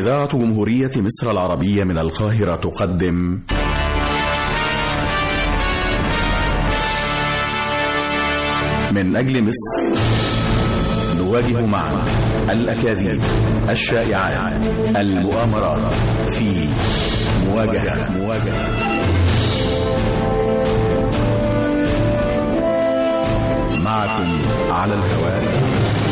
إذاعة جمهورية مصر العربية من القاهرة تقدم من أجل مصر نواجه معا الأكاذيب الشائعات المؤامرات في مواجهة مواجهة معكم على الهواء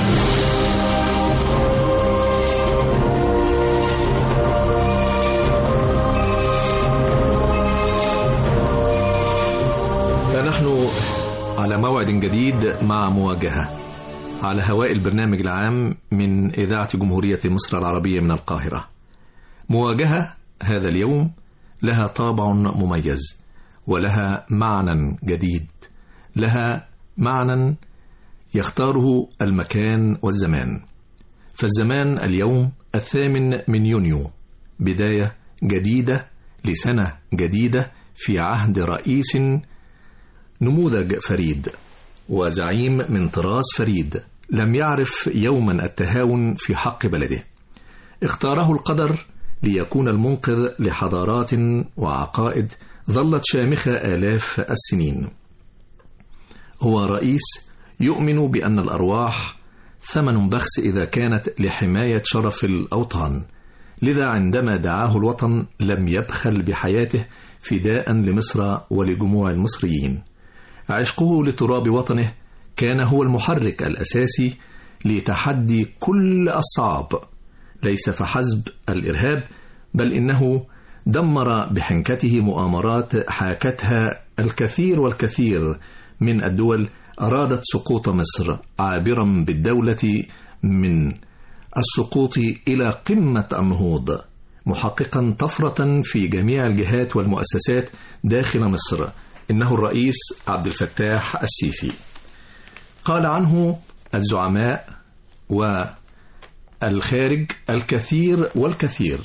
فنحن على موعد جديد مع مواجهة على هواء البرنامج العام من إذاعة جمهورية مصر العربية من القاهرة مواجهة هذا اليوم لها طابع مميز ولها معنى جديد لها معنى يختاره المكان والزمان فالزمان اليوم الثامن من يونيو بداية جديدة لسنة جديدة في عهد رئيس نموذج فريد وزعيم من طراز فريد لم يعرف يوما التهاون في حق بلده اختاره القدر ليكون المنقذ لحضارات وعقائد ظلت شامخة آلاف السنين هو رئيس يؤمن بأن الأرواح ثمن بخس إذا كانت لحماية شرف الأوطان لذا عندما دعاه الوطن لم يبخل بحياته فداء لمصر ولجموع المصريين عشقه لتراب وطنه كان هو المحرك الأساسي لتحدي كل الصعاب ليس فحسب الإرهاب بل إنه دمر بحنكته مؤامرات حاكتها الكثير والكثير من الدول أرادت سقوط مصر عابرا بالدولة من السقوط إلى قمة النهوض محققا طفرة في جميع الجهات والمؤسسات داخل مصر إنه الرئيس عبد الفتاح السيسي قال عنه الزعماء والخارج الكثير والكثير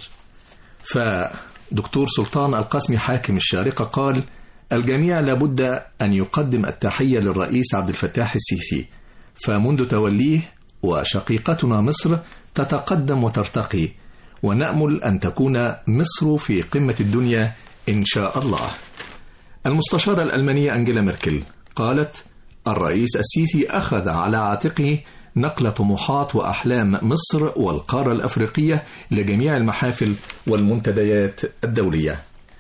فدكتور سلطان القاسمي حاكم الشارقة قال الجميع لابد أن يقدم التحية للرئيس عبد الفتاح السيسي فمنذ توليه وشقيقتنا مصر تتقدم وترتقي ونأمل أن تكون مصر في قمة الدنيا إن شاء الله المستشارة الألمانية أنجيلا ميركل قالت الرئيس السيسي أخذ على عاتقه نقل طموحات وأحلام مصر والقارة الأفريقية لجميع المحافل والمنتديات الدولية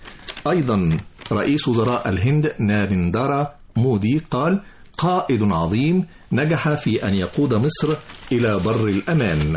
أيضا رئيس وزراء الهند ناريندارا مودي قال قائد عظيم نجح في أن يقود مصر إلى بر الأمان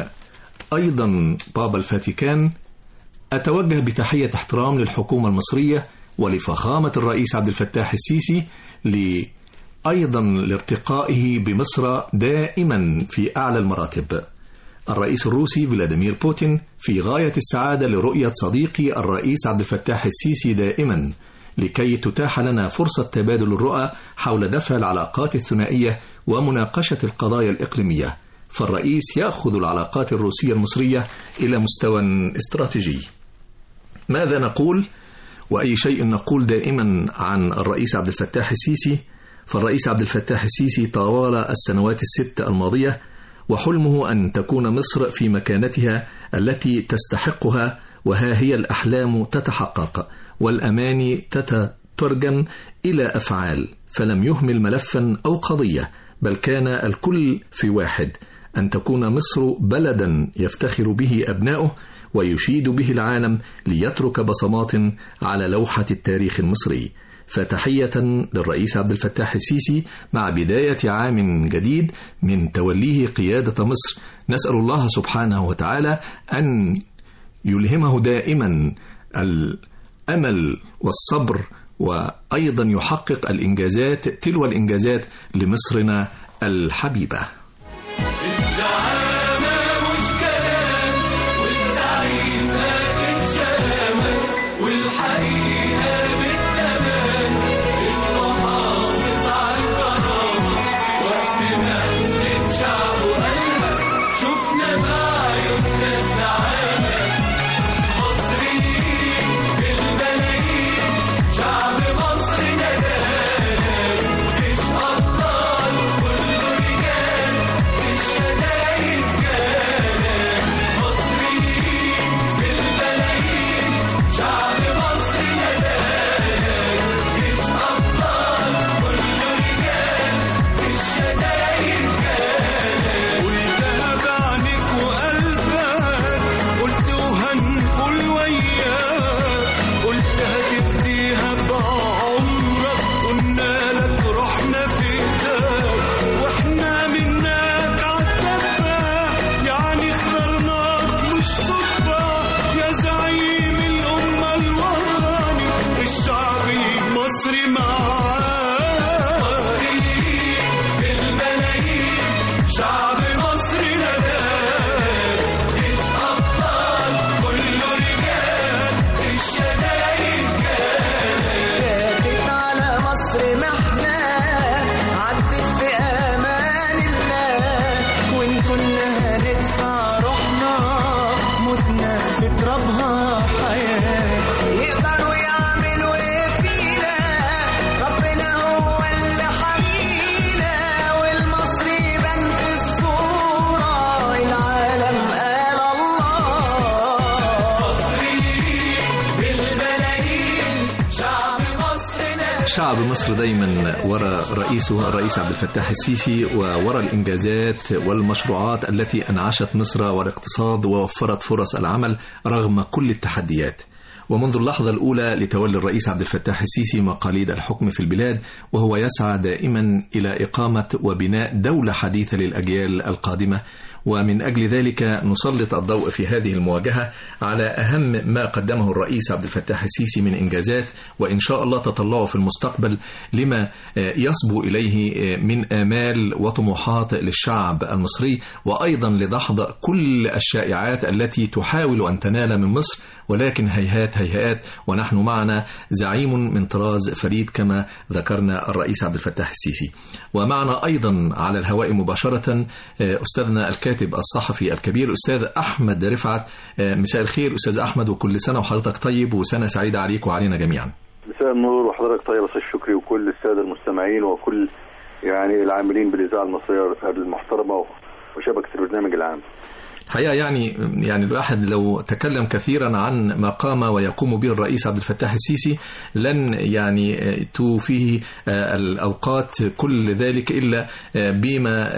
أيضا بابا الفاتيكان أتوجه بتحية احترام للحكومة المصرية ولفخامة الرئيس عبد الفتاح السيسي ل أيضا لارتقائه بمصر دائما في أعلى المراتب الرئيس الروسي فلاديمير بوتين في غاية السعادة لرؤية صديقي الرئيس عبد الفتاح السيسي دائما لكي تتاح لنا فرصة تبادل الرؤى حول دفع العلاقات الثنائية ومناقشة القضايا الإقليمية فالرئيس يأخذ العلاقات الروسية المصرية إلى مستوى استراتيجي ماذا نقول؟ وأي شيء نقول دائما عن الرئيس عبد الفتاح السيسي فالرئيس عبد الفتاح السيسي طوال السنوات الست الماضية وحلمه أن تكون مصر في مكانتها التي تستحقها وها هي الأحلام تتحقق والأماني تترجم إلى أفعال فلم يهمل ملفا أو قضية بل كان الكل في واحد أن تكون مصر بلدا يفتخر به أبناؤه ويشيد به العالم ليترك بصمات على لوحة التاريخ المصري فتحية للرئيس عبد الفتاح السيسي مع بداية عام جديد من توليه قيادة مصر نسأل الله سبحانه وتعالى أن يلهمه دائما الأمل والصبر وأيضا يحقق الإنجازات تلو الإنجازات لمصرنا الحبيبة شعب مصر ندى مش أبطال كله رجال ترابها حياة يقدروا يعملوا ايه فينا ربنا هو اللي حمينا والمصري بان في الصورة العالم قال الله بالملايين شعب مصرنا شعب مصر دايما ورا رئيسه الرئيس عبد الفتاح السيسي وورا الانجازات والمشروعات التي انعشت مصر والاقتصاد ووفرت فرص العمل رغم كل التحديات. ومنذ اللحظة الأولى لتولي الرئيس عبد الفتاح السيسي مقاليد الحكم في البلاد وهو يسعى دائما إلى إقامة وبناء دولة حديثة للأجيال القادمة ومن أجل ذلك نسلط الضوء في هذه المواجهة على أهم ما قدمه الرئيس عبد الفتاح السيسي من إنجازات وإن شاء الله تطلعه في المستقبل لما يصبو إليه من آمال وطموحات للشعب المصري وأيضا لدحض كل الشائعات التي تحاول أن تنال من مصر ولكن هيهات هيهات ونحن معنا زعيم من طراز فريد كما ذكرنا الرئيس عبد الفتاح السيسي ومعنا أيضا على الهواء مباشرة أستاذنا الكاتب الصحفي الكبير أستاذ أحمد رفعت مساء الخير أستاذ أحمد وكل سنة وحضرتك طيب وسنة سعيدة عليك وعلينا جميعا مساء النور وحضرتك طيب أستاذ شكري وكل السادة المستمعين وكل يعني العاملين بالإذاعة المصرية المحترمة وشبكة البرنامج العام الحقيقة يعني يعني الواحد لو تكلم كثيرا عن ما قام ويقوم به الرئيس عبد الفتاح السيسي لن يعني توفيه الأوقات كل ذلك إلا بما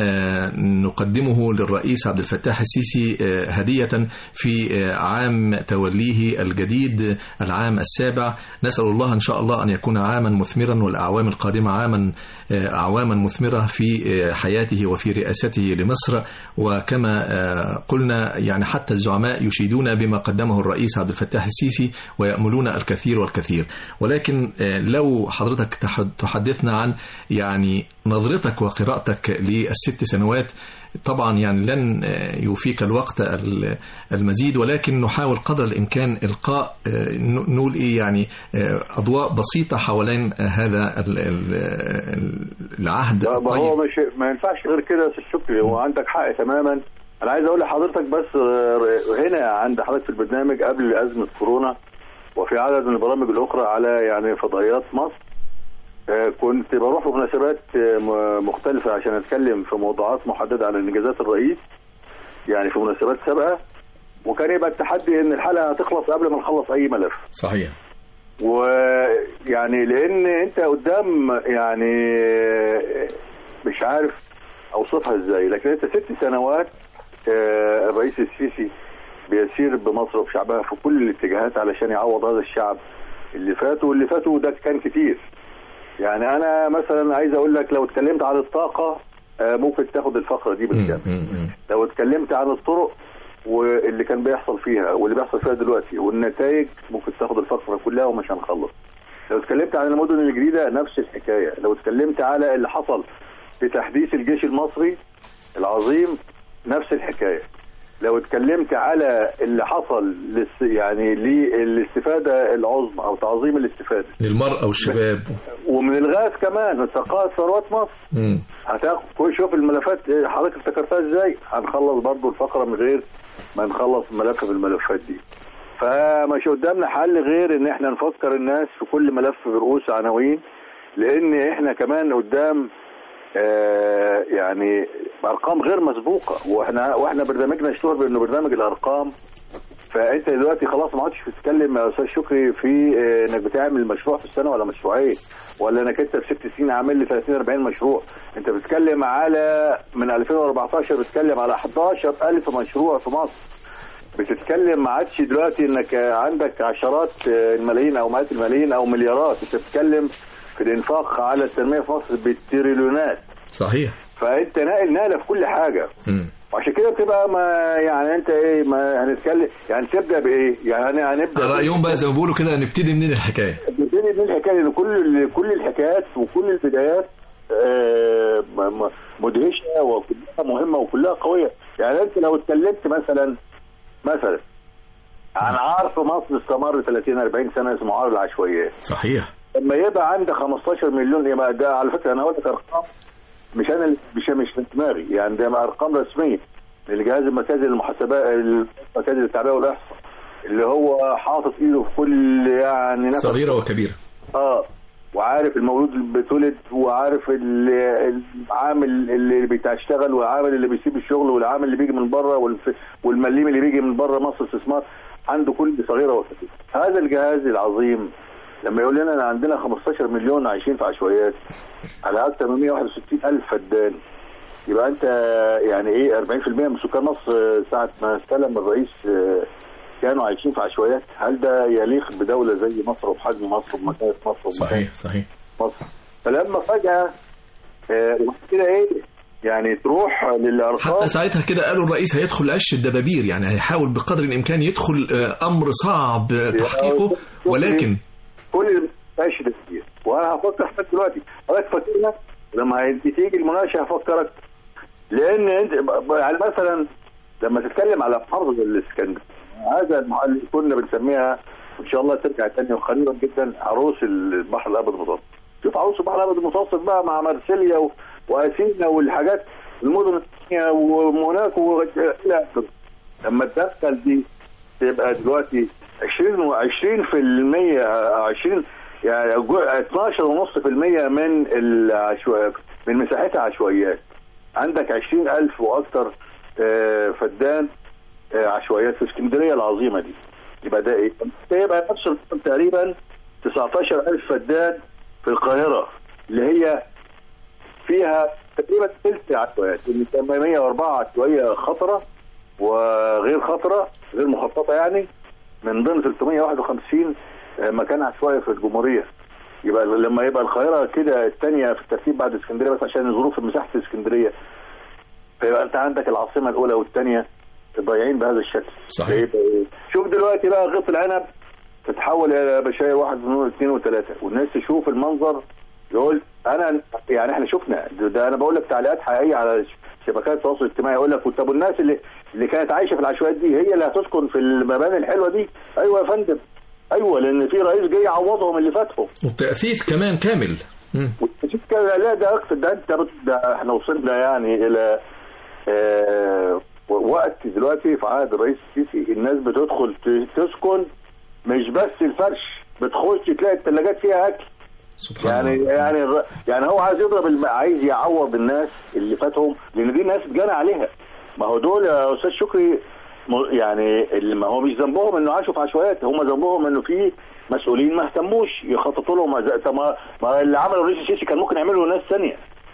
نقدمه للرئيس عبد الفتاح السيسي هدية في عام توليه الجديد العام السابع نسأل الله إن شاء الله أن يكون عاما مثمرا والأعوام القادمة عاما أعواما مثمرة في حياته وفي رئاسته لمصر وكما قلنا يعني حتى الزعماء يشيدون بما قدمه الرئيس عبد الفتاح السيسي ويأملون الكثير والكثير ولكن لو حضرتك تحدثنا عن يعني نظرتك وقراءتك للست سنوات طبعا يعني لن يوفيك الوقت المزيد ولكن نحاول قدر الامكان القاء نقول ايه يعني اضواء بسيطه حوالين هذا العهد ما طيب. هو مش ما ينفعش غير كده يا شكري هو عندك حق تماما انا عايز اقول لحضرتك بس هنا عند حضرتك في البرنامج قبل ازمه كورونا وفي عدد من البرامج الاخرى على يعني فضائيات مصر كنت بروح في مناسبات مختلفة عشان أتكلم في موضوعات محددة عن إنجازات الرئيس يعني في مناسبات سابقة وكان يبقى التحدي إن الحلقة هتخلص قبل ما نخلص أي ملف صحيح ويعني لأن أنت قدام يعني مش عارف أوصفها إزاي لكن أنت ست سنوات الرئيس السيسي بيسير بمصر وبشعبها في كل الاتجاهات علشان يعوض هذا الشعب اللي فاتوا واللي فاتوا ده كان كتير يعني انا مثلا عايز اقول لك لو اتكلمت عن الطاقه ممكن تاخد الفقره دي بالكامل لو اتكلمت عن الطرق واللي كان بيحصل فيها واللي بيحصل فيها دلوقتي والنتائج ممكن تاخد الفقره كلها ومش هنخلص لو اتكلمت عن المدن الجديده نفس الحكايه لو اتكلمت على اللي حصل في تحديث الجيش المصري العظيم نفس الحكايه لو اتكلمت على اللي حصل لس يعني للاستفاده العظمى او تعظيم الاستفاده للمراه والشباب ومن الغاز كمان ثقافه ثروات مصر هتاخد شوف الملفات حضرتك افتكرتها ازاي هنخلص برضو الفقره من غير ما نخلص ملف من الملفات دي فمش قدامنا حل غير ان احنا نفكر الناس في كل ملف برؤوس عناوين لان احنا كمان قدام آه يعني ارقام غير مسبوقه واحنا واحنا برنامجنا اشتهر بانه برنامج الارقام فانت دلوقتي خلاص ما عادش بتتكلم يا استاذ شكري في آه انك بتعمل مشروع في السنه ولا مشروعين ولا انك انت في ست سنين عامل لي 30 40 مشروع انت بتتكلم على من 2014 بتتكلم على 11000 مشروع في مصر بتتكلم ما عادش دلوقتي انك عندك عشرات الملايين او مئات الملايين او مليارات انت بتتكلم في الانفاق على التنميه في مصر بالتريليونات صحيح فانت ناقل نقله في كل حاجه م. وعشان كده بتبقى ما يعني انت ايه ما هنتكلم يعني تبدا بايه؟ يعني هنبدا رايهم بقى زي ما بيقولوا كده نبتدي منين الحكايه؟ نبتدي من الحكايه لان كل كل الحكايات وكل البدايات آه مدهشه وكلها مهمه وكلها قويه يعني انت لو اتكلمت مثلا مثلا عن عار في مصر استمر 30 40 سنه اسمه عار العشوائيات صحيح لما يبقى عندك 15 مليون يبقى ده على فكره انا قلت ارقام مش انا مش مش في دماغي يعني ده ارقام رسميه للجهاز المركزي للمحاسبات المركزي للتعبئه والاحصاء اللي هو حاطط ايده في كل يعني نفس صغيرة وكبيرة اه وعارف المولود اللي بيتولد وعارف ال- العامل اللي بيشتغل والعامل اللي بيسيب الشغل والعامل اللي بيجي من بره والف- والمليم اللي بيجي من بره مصر استثمار عنده كل صغيره وكبيره هذا الجهاز العظيم لما يقول لنا ان عندنا 15 مليون عايشين في عشوائيات على اكثر من 161 الف فدان يبقى انت يعني ايه 40% من سكان مصر ساعه ما استلم الرئيس آه، كانوا عايشين في عشوائيات هل ده يليق بدوله زي مصر وبحجم مصر ومكانه مصر ومكانة صحيح صحيح مصر فلما فجأة آه، كده ايه يعني تروح للارقام حتى ساعتها كده قالوا الرئيس هيدخل عش الدبابير يعني هيحاول بقدر الامكان يدخل آه، امر صعب تحقيقه ولكن كل اللي ماشي ده كتير وانا هفكر حتى دلوقتي حضرتك فاكرنا لما هي- تيجي المناقشه هفكرك لان انت ب- يعني مثلا لما تتكلم على محافظه الاسكندريه هذا المح- اللي كنا بنسميها ان شاء الله ترجع تاني وقريبا جدا عروس البحر الابيض المتوسط شوف عروس البحر الابيض المتوسط بقى مع مرسيليا و- واثينا والحاجات المدن الثانيه وموناكو و- الى اخره لما تدخل دي تبقى دلوقتي 20 و 20 في المية 20 يعني 12 ونص في المية من العشوائيات من مساحتها عشوائيات عندك 20 ألف وأكثر آه، فدان آه، عشوائيات في اسكندرية العظيمة دي يبقى ده ايه؟ ده يبقى نفس الرقم تقريبا 19 ألف فدان في القاهرة اللي هي فيها تقريبا ثلث عشوائيات اللي 804 عشوائية خطرة وغير خطرة غير مخططة يعني من ضمن 351 آه، مكان عشوائي في الجمهورية يبقى لما يبقى القاهرة كده الثانية في الترتيب بعد اسكندرية بس عشان ظروف مساحة اسكندرية فيبقى انت عندك العاصمة الأولى والثانية ضايعين بهذا الشكل صحيح. فيبقى إيه؟ شوف دلوقتي بقى غيط العنب تتحول الى بشاير واحد واثنين وثلاثة والناس تشوف المنظر يقول انا يعني احنا شفنا ده, ده انا بقول لك تعليقات حقيقيه على شبكات التواصل الاجتماعي يقول لك طب والناس اللي اللي كانت عايشه في العشوائيات دي هي اللي هتسكن في المباني الحلوه دي ايوه يا فندم ايوه لان في رئيس جاي يعوضهم اللي فاتهم والتأثيث كمان كامل مم. وتشوف كده لا ده اكتر ده انت بت- ده احنا وصلنا يعني الى آه وقت دلوقتي في عهد الرئيس السيسي الناس بتدخل ت- تسكن مش بس الفرش بتخش تلاقي الثلاجات فيها اكل سبحان يعني الله يعني الر- يعني هو عايز يضرب الم... عايز يعوض الناس اللي فاتهم لان دي ناس اتجنى عليها ما هو دول يا استاذ شكري م- يعني اللي ما هو مش ذنبهم انه عاشوا في عشوائيات هم ذنبهم انه في مسؤولين ما اهتموش يخططوا لهم زي- طب ما ما اللي عمله الرئيس السيسي كان ممكن يعمله ناس ثانيه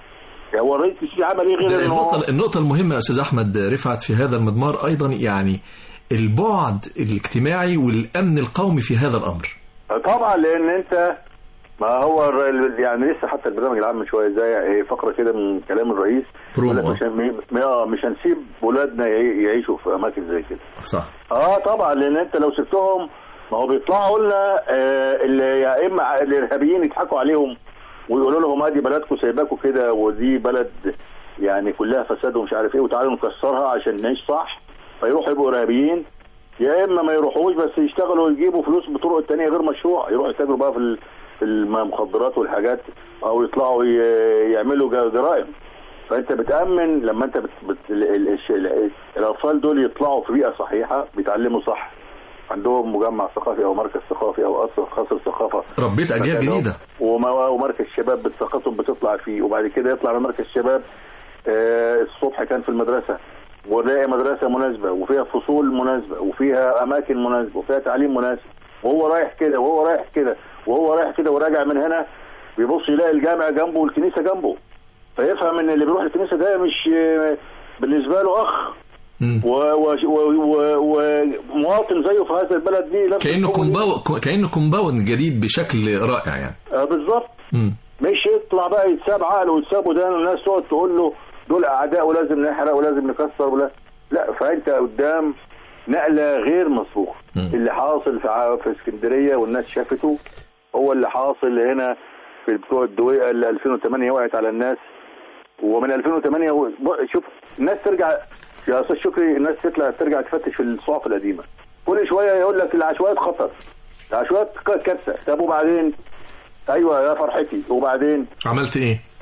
هو الرئيس السيسي عمل ايه غير انه النقطة النقطة المهمة يا أستاذ أحمد رفعت في هذا المضمار أيضا يعني البعد الاجتماعي والأمن القومي في هذا الأمر طبعا لان انت ما هو الر- يعني لسه حتى البرنامج العام من شويه زي فقره كده من كلام الرئيس برومو. يقول لك مش هن- آه، مش هنسيب ولادنا يعي- يعيشوا في اماكن زي كده صح اه طبعا لان انت لو سبتهم ما هو بيطلعوا لنا آه اللي يا اما الارهابيين يضحكوا عليهم ويقولوا لهم ادي بلدكم سايباكم كده ودي بلد يعني كلها فساد ومش عارف ايه وتعالوا نكسرها عشان نعيش صح فيروحوا يبقوا ارهابيين يا اما ما يروحوش بس يشتغلوا ويجيبوا فلوس بطرق تانية غير مشروع يروحوا يتاجروا بقى في ال- في المخدرات والحاجات او يطلعوا ي- يعملوا ج- جرائم فانت بتامن لما انت بت... بت... ال... ال... الش- ال... الاطفال دول يطلعوا في بيئه صحيحه بيتعلموا صح عندهم مجمع ثقافي او مركز ثقافي او قصر قصر ثقافه ربيت أجيال مكانهم. جديدة وما- ومركز شباب بثقافتهم بتطلع فيه وبعد كده يطلع من مركز شباب آه، الصبح كان في المدرسه ولاقي مدرسه مناسبه وفيها فصول مناسبه وفيها اماكن مناسبه وفيها تعليم مناسب وهو رايح كده وهو رايح كده وهو رايح كده وراجع من هنا بيبص يلاقي الجامع جنبه والكنيسه جنبه فيفهم ان اللي بيروح الكنيسه ده مش آه، بالنسبه له اخ مم. ومواطن و... و... ومواطن زيه في هذا البلد دي نفس كأنه الحقوق دي. كومباو كأنه كومباوند جديد بشكل رائع يعني آه، بالظبط مم. مش يطلع بقى يتساب عقله ويتساب ودان والناس تقعد تقول له دول اعداء ولازم نحرق ولازم نكسر ولا لا فانت قدام نقله غير مسبوقه مم. اللي حاصل في ع- في اسكندريه والناس شافته هو اللي حاصل هنا في بتوع الدويقه اللي 2008 وقعت على الناس ومن 2008 و- ب- شوف الناس ترجع يا استاذ شكري الناس تطلع ترجع تفتش في الصحف القديمه كل شويه يقول لك العشوائيات خطر العشوائيات ك- كارثه طب وبعدين ايوه يا فرحتي وبعدين عملت إيه؟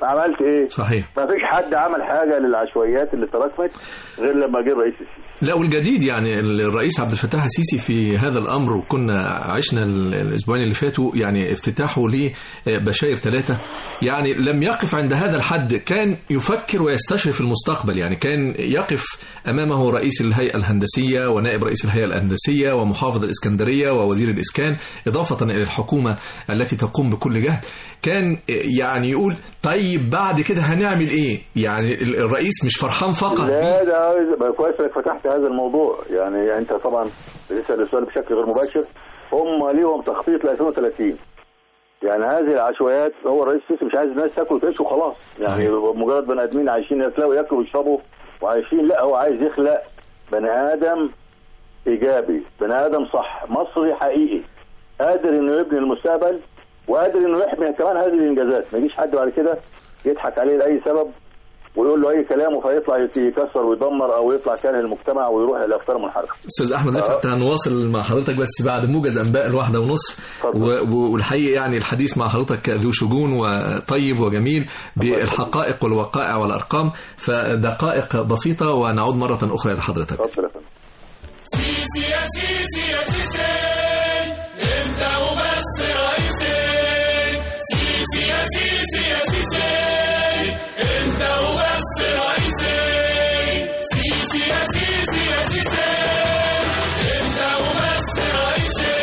عملت ايه صحيح ما فيش حد عمل حاجه للعشوائيات اللي تراكمت غير لما جه الرئيس السيسي لا والجديد يعني الرئيس عبد الفتاح السيسي في هذا الامر وكنا عشنا ال- الاسبوعين اللي فاتوا يعني افتتاحه لبشاير ثلاثه يعني لم يقف عند هذا الحد كان يفكر ويستشرف المستقبل يعني كان يقف امامه رئيس الهيئه الهندسيه ونائب رئيس الهيئه الهندسيه ومحافظ الاسكندريه ووزير الاسكان اضافه الى الحكومه التي تقوم بكل جهد كان يعني يقول طيب بعد كده هنعمل ايه يعني الرئيس مش فرحان فقط لا ده عايز- بقى كويس انك فتحت هذا الموضوع يعني انت طبعا بتسال السؤال بشكل غير مباشر هم ليهم تخطيط ل 2030 يعني هذه العشوائيات هو الرئيس السيسي مش عايز الناس تاكل وتعيش وخلاص يعني مجرد بني ادمين عايشين ياكلوا ياكلوا ويشربوا وعايشين لا هو عايز يخلق بني ادم ايجابي بني ادم صح مصري حقيقي قادر انه يبني المستقبل وقادر انه يحمي كمان هذه الانجازات ما يجيش حد بعد كده يضحك عليه لاي سبب ويقول له اي كلام فيطلع يكسر ويدمر او يطلع كاره المجتمع ويروح لافكار منحرفه استاذ احمد رفعت هنواصل مع حضرتك بس بعد موجز انباء الواحده ونصف و- و- والحقيقه يعني الحديث مع حضرتك ذو شجون وطيب وجميل بالحقائق والوقائع والارقام فدقائق بسيطه ونعود مره اخرى لحضرتك اتفضل يا فندم سيسي يا سيسي يا سيسي انت وبس رئيسي سيسي يا سيسي يا سيسي انت وبس رئيسي سيسي يا سيسي يا سيسي انت وبس رئيسي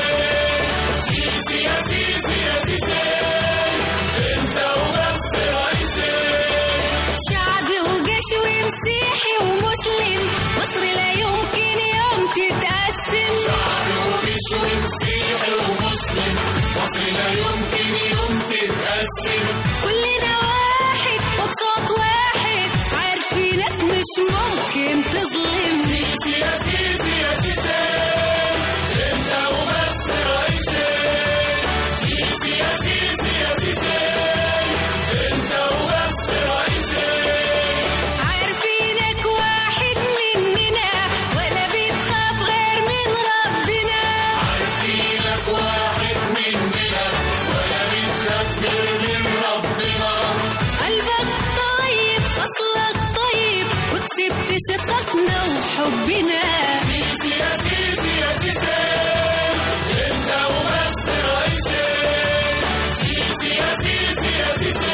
سيسي يا سيسي يا سيسي انت وبس رئيسي شعبي وجيش ومسيحي ومسلم مصر لا يمكن يوم تتقسم شعبي وجيش ومسيحي ومسلم مصر لا يمكن يوم تتقسم كلنا واحد وبصوت واحد عارفينك مش ممكن تظلم سيسي يا سيسي يا سيسي انت وبس رئيسي سيسي يا سيسي يا سيسي انت وبس رئيسي عارفينك واحد مننا ولا بتخاف غير من ربنا عارفينك واحد مننا ولا بتخاف غير من ربنا قلبك طيب اصلك طيب وكسبت ثقتنا وحبنا سيسي يا سيسي يا سيسي انت وبس رئيسي سيسي يا سيسي يا سيسي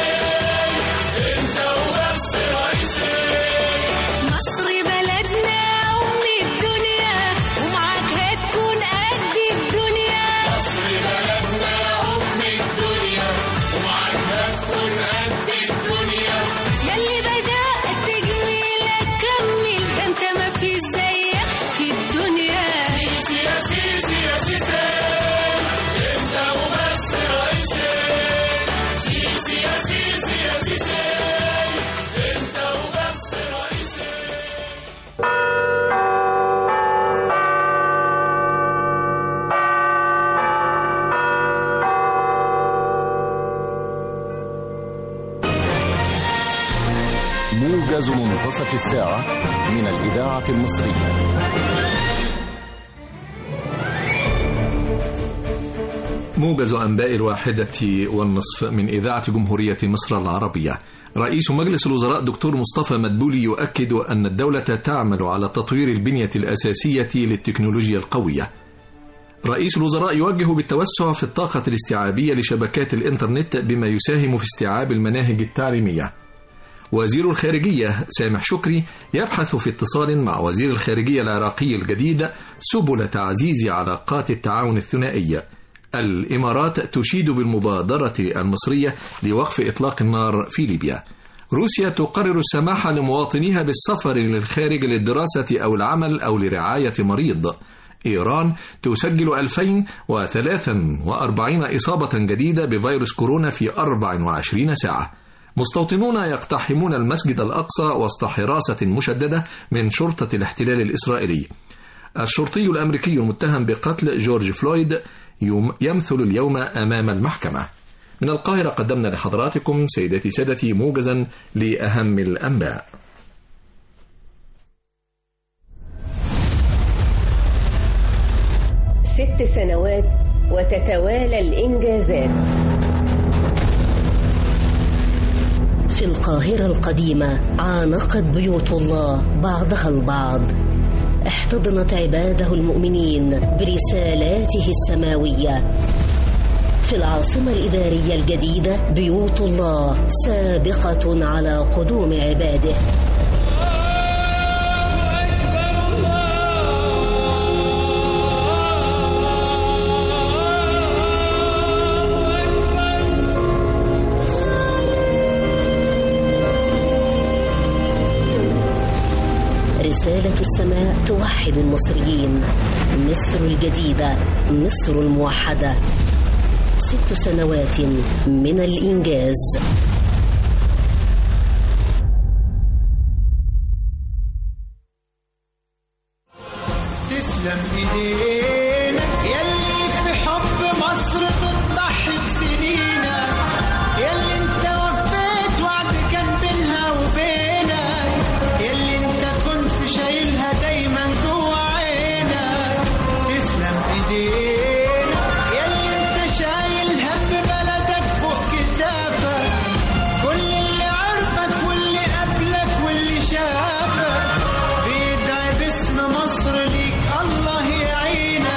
انت وبس رئيسي مصر بلدنا أم الدنيا ومعاك هتكون قد الدنيا مصر بلدنا ام الدنيا ومعاك هتكون قد الدنيا يلي بدأت جميلك كمل ده انت ما في زيك في الدنيا سيسي يا سيسي يا سيسي انت وبس رئيسي سيسي يا سيسي يا سيسي انت وبس رئيسي موجز منتصف الساعة من الإذاعة المصرية موجز أنباء الواحدة والنصف من إذاعة جمهورية مصر العربية رئيس مجلس الوزراء دكتور مصطفى مدبولي يؤكد أن الدولة تعمل على تطوير البنية الأساسية للتكنولوجيا القوية رئيس الوزراء يوجه بالتوسع في الطاقة الاستيعابية لشبكات الإنترنت بما يساهم في استيعاب المناهج التعليمية وزير الخارجية سامح شكري يبحث في اتصال مع وزير الخارجية العراقي الجديد سبل تعزيز علاقات التعاون الثنائي الإمارات تشيد بالمبادرة المصرية لوقف إطلاق النار في ليبيا روسيا تقرر السماح لمواطنيها بالسفر للخارج للدراسة أو العمل أو لرعاية مريض إيران تسجل 2043 إصابة جديدة بفيروس كورونا في 24 ساعة مستوطنون يقتحمون المسجد الأقصى وسط حراسة مشددة من شرطة الاحتلال الإسرائيلي الشرطي الأمريكي المتهم بقتل جورج فلويد يوم يمثل اليوم أمام المحكمة من القاهرة قدمنا لحضراتكم سيدتي سادتي موجزا لأهم الأنباء ست سنوات وتتوالى الإنجازات في القاهرة القديمة عانقت بيوت الله بعضها البعض احتضنت عباده المؤمنين برسالاته السماوية في العاصمة الإدارية الجديدة بيوت الله سابقة على قدوم عباده رسالة السماء توحد المصريين مصر الجديدة مصر الموحدة ست سنوات من الإنجاز تسلم ايدينك يلي في حب مصر بتضحي بسنينك يلي انت وفيت وعد كان بينها وبينك يلي انت كنت شايلها دايما جوا عينك تسلم ايدينك يلي انت شايل هم بلدك فوق كتافك كل اللي عرفك واللي قبلك واللي شافك بيدعي باسم مصر ليك الله يعينك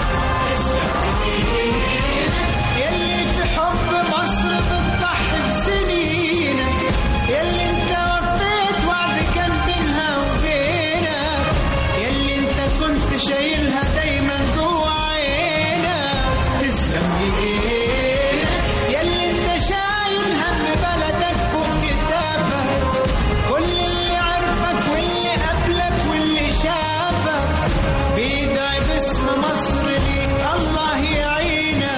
يلي في حب مصر بتضحي بسنينك يلي انت وفيت وعد كان بينها وبينك يلي انت كنت شايلها دايما جوا عينك تسلم ايديك يلي انت شايل هم بلدك فوق كتافك كل اللي عرفك واللي قبلك واللي شافك بيدعي باسم مصر ليك الله يعينك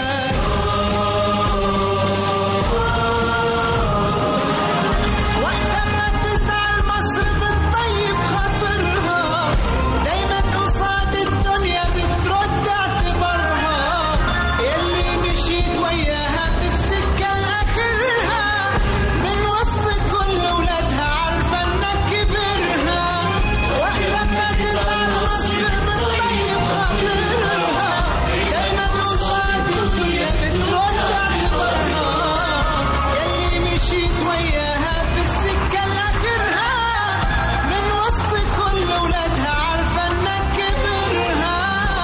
وقت ما تزعل مصر بتطيب خاطرها دايما قصاد الدنيا بترد اعتبارها يلي مشيت وياها في السكة لآخرها من وسط كل ولادها عارفة انك كبرها وقت ما تزعل مصر بتطيب خاطرها دايما قصاد الدنيا بترد اعتبارها يلي مشيت وياها في السكة لآخرها من وسط كل ولادها عارفة انك كبرها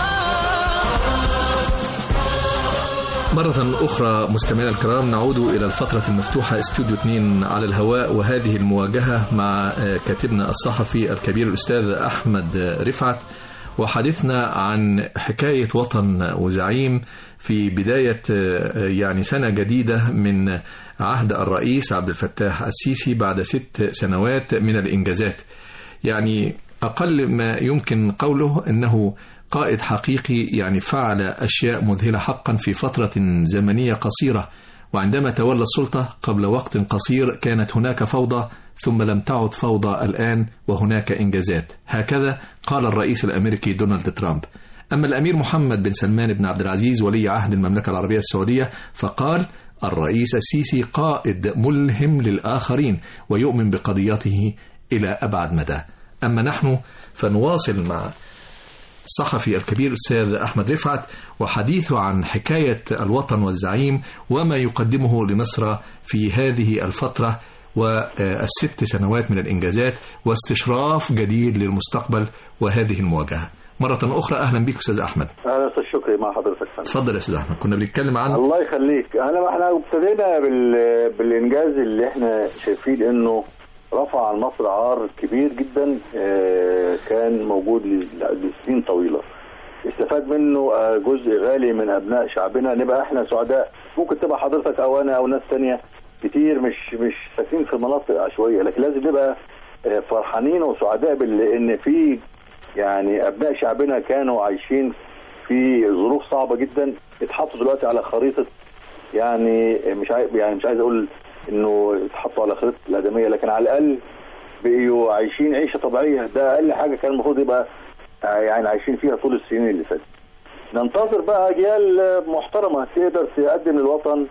مرة أخرى مستمعينا الكرام نعود إلى الفترة المفتوحة استوديو 2 على الهواء وهذه المواجهة مع آه، كاتبنا الصحفي الكبير الأستاذ أحمد آه، رفعت وحديثنا عن حكاية وطن وزعيم في بداية آه، يعني سنة جديدة من عهد الرئيس عبد الفتاح السيسي بعد ست سنوات من الإنجازات يعني أقل ما يمكن قوله أنه قائد حقيقي يعني فعل أشياء مذهلة حقا في فترة زمنية قصيرة وعندما تولى السلطة قبل وقت قصير كانت هناك فوضى ثم لم تعد فوضى الآن وهناك إنجازات هكذا قال الرئيس الأمريكي دونالد ترامب أما الأمير محمد بن سلمان بن عبد العزيز ولي عهد المملكة العربية السعودية فقال الرئيس السيسي قائد ملهم للآخرين ويؤمن بقضيته إلى أبعد مدى أما نحن فنواصل مع الصحفي الكبير الأستاذ أحمد رفعت وحديثه عن حكاية الوطن والزعيم وما يقدمه لمصر في هذه الفترة والست سنوات من الإنجازات واستشراف جديد للمستقبل وهذه المواجهة مرة أخرى أهلا بك أستاذ أحمد اهلا استاذ شكري مع حضرتك تفضل يا أستاذ أحمد كنا بنتكلم عن الله يخليك انا احنا ابتدينا بال... بالانجاز اللي احنا شايفين انه رفع عن مصر عار كبير جدا آه، كان موجود ل- لسنين طويله استفاد منه آه، جزء غالي من ابناء شعبنا نبقى احنا سعداء ممكن تبقى حضرتك او انا او ناس تانية كتير مش مش ساكنين في مناطق عشوائيه لكن لازم نبقى آه، فرحانين وسعداء بان في يعني ابناء شعبنا كانوا عايشين في ظروف صعبه جدا اتحطوا دلوقتي على خريطه يعني مش عايز يعني مش عايز اقول انه اتحطوا على خريطه الادميه لكن على الاقل بقيوا عايشين عيشه طبيعيه ده اقل حاجه كان المفروض يبقى آه، يعني عايشين فيها طول السنين اللي فاتت. ننتظر بقى اجيال آه، محترمه تقدر تقدم للوطن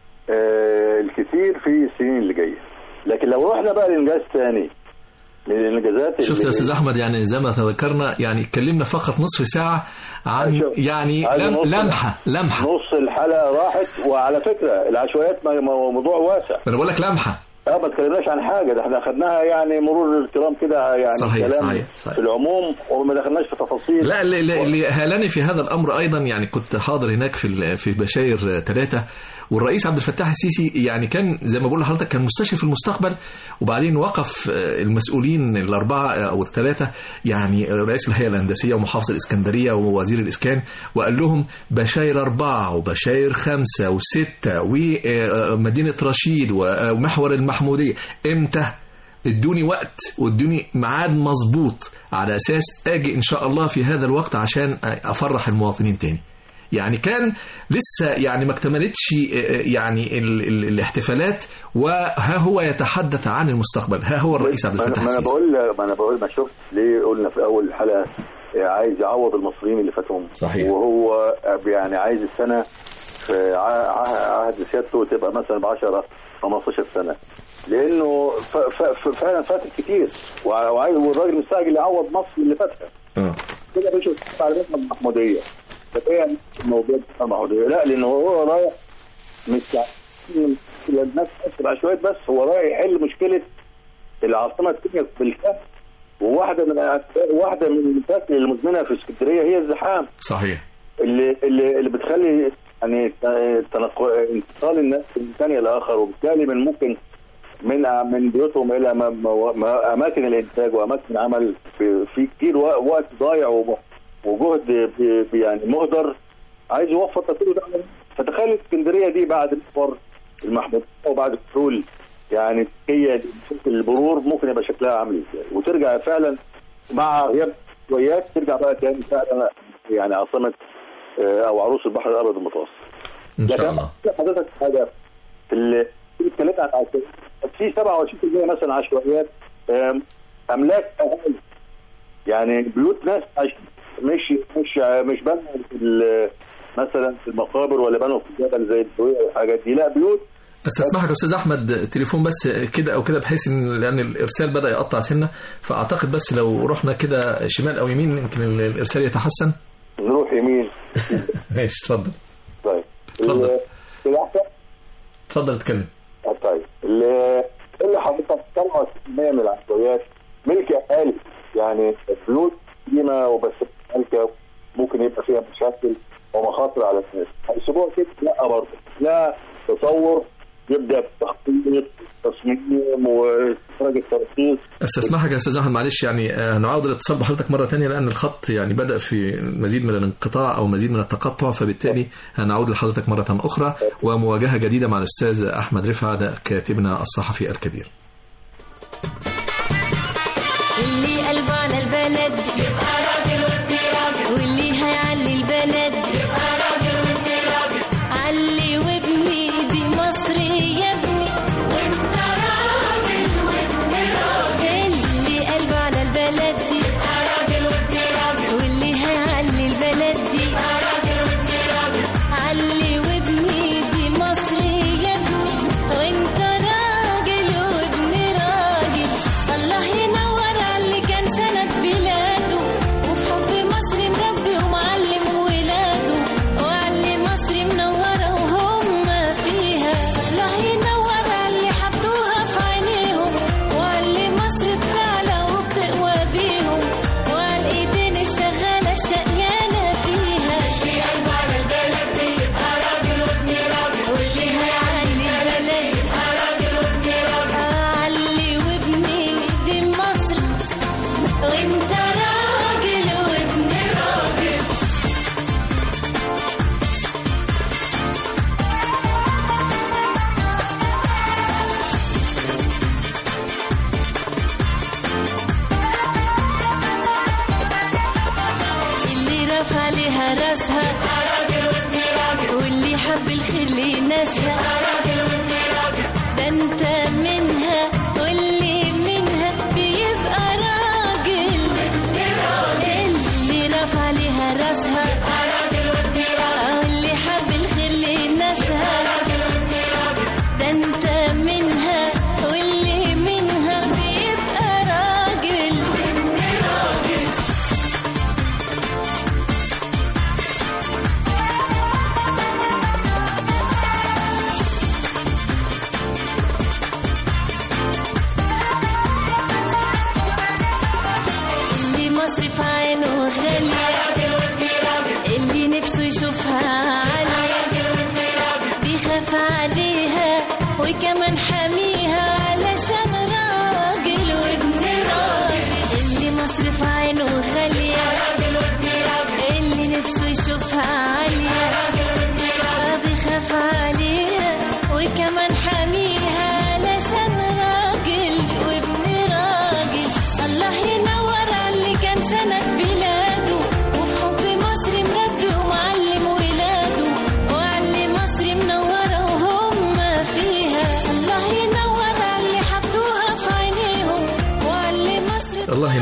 آه، الكثير في السنين اللي جايه. لكن لو رحنا بقى لانجاز ثاني من الانجازات شفت اللي- يا استاذ احمد يعني زي ما تذكرنا يعني اتكلمنا فقط نصف ساعه عن شوف. يعني عايز لم نص- لمحه لمحه نص الحلقه راحت وعلى فكره العشوائيات م- م- موضوع واسع انا بقول لك لمحه اه ما اتكلمناش عن حاجه ده احنا اخذناها يعني مرور الكرام كده يعني صحيح، كلام صحيح، صحيح. في العموم وما دخلناش في تفاصيل لا اللي- اللي اللي هالني في هذا الامر ايضا يعني كنت حاضر هناك في ال- في بشاير ثلاثه والرئيس عبد الفتاح السيسي يعني كان زي ما بقول لحضرتك كان مستشرف المستقبل وبعدين وقف آه، المسؤولين الاربعه او الثلاثه يعني رئيس الهيئه الهندسيه ومحافظ الاسكندريه ووزير الاسكان وقال لهم بشاير اربعه وبشاير خمسه وسته ومدينه رشيد ومحور المحموديه امتى ادوني وقت وادوني ميعاد مظبوط على اساس اجي ان شاء الله في هذا الوقت عشان افرح المواطنين تاني يعني كان لسه يعني ما اكتملتش يعني ال ال الاحتفالات وها هو يتحدث عن المستقبل ها هو الرئيس عبد ما أنا- الفتاح ما انا السيسي بقول ما انا بقول ما شفت ليه قلنا في اول الحلقه عايز يعوض المصريين اللي فاتهم صحيح. وهو يعني عايز السنه في ع- ع- عهد سيادته تبقى مثلا ب 10 15 سنه لانه ف- ف- ف- فعلا فاتت كتير وع- وعايز والراجل مستعجل يعوض مصر اللي فاتها آه. كده بيشوف على مثلا المحموديه طب ايه الموضوع بتاع المحموديه؟ لا لانه هو رايح مش الناس تحس بعشوائيات بس هو رايح يحل مشكله العاصمه الدنيا بالكامل وواحده من واحده من المشاكل المزمنه في اسكندريه هي الزحام صحيح اللي اللي اللي بتخلي يعني تنقل انتقال الناس من ثانيه لاخر وبالتالي من ممكن من من بيوتهم الى م- م- اماكن الانتاج واماكن العمل في, في كتير و- وقت ضايع وم- وجهد ب- ب- يعني مهدر عايز يوفر تطوير ده فتخيل اسكندريه دي بعد محور المحمود وبعد الحلول يعني هي البرور ممكن يبقى شكلها عامل ازاي وترجع فعلا مع غياب شويات ترجع بقى تاني فعلا يعني عاصمه آه، او عروس البحر الابيض المتوسط ان شاء لكن الله حضرتك حاجه في ال- في اتكلمت عن عشوائيات في 27% مثلا عشوائيات آم، املاك اهالي يعني بيوت ناس عايشين مش مش مش بنوا في ال- مثلا في المقابر ولا بنوا في الجبل زي الدويه والحاجات دي لا بيوت بس اسمحك يا استاذ احمد تليفون بس كده او كده بحيث ان لان الارسال بدا يقطع سنه فاعتقد بس لو رحنا كده شمال او يمين يمكن الارسال يتحسن نروح يمين ماشي اتفضل طيب اتفضل. ال- الاحسن اتفضل اتكلم آه، طيب اللي اللي حضرتك 97% من العشوائيات ملك اهالي يعني بيوت قديمه وبس ملكه ممكن يبقى فيها مشاكل ومخاطر على الناس هيسيبوها كده لا برضه لا تصور يبدا بتخطيط تصميم واستخراج الترخيص بس اسمحك يا استاذ احمد معلش يعني آه، نعاود الاتصال بحضرتك مره تانية لان الخط يعني بدا في مزيد من الانقطاع او مزيد من التقطع فبالتالي هنعود لحضرتك مره اخرى ومواجهه جديده مع الاستاذ احمد رفعت كاتبنا الصحفي الكبير اللي قلبه على البلد يبقى راجل وابن راجل واللي هيعلي البلد يبقى راجل وابن راجل علي وابني دي مصر يا ابني وانت راجل وابن راجل اللي قلبه على البلد يبقى راجل وابن راجل واللي هيعلي البلد يبقى راجل وابن راجل علي وابني دي مصر يا ابني وانت راجل وابن راجل الله ينور على اللي كان سند بلاده وفي حب مصر مربي ومعلم ولاده وعلي مصر منورة وهم فيها الله ينور على اللي حطوها في عينيهم وعلي مصر بتعلى وبتقوى بيهم وعلى الايدين الشغالة الشقيانة فيها اللي قلبه على البلد يبقى راجل وابن راجل واللي هيعلي البلد يبقى راجل وابن راجل علي وابني دي مصر وانت راجل وابن راجل اللي رفع لها راسها واللي حب الخير لناسها ده انت منها واللي منها بيبقى راجل اللي رفع لها راسها واللي حب الخير لناسها ده انت منها واللي منها بيبقى راجل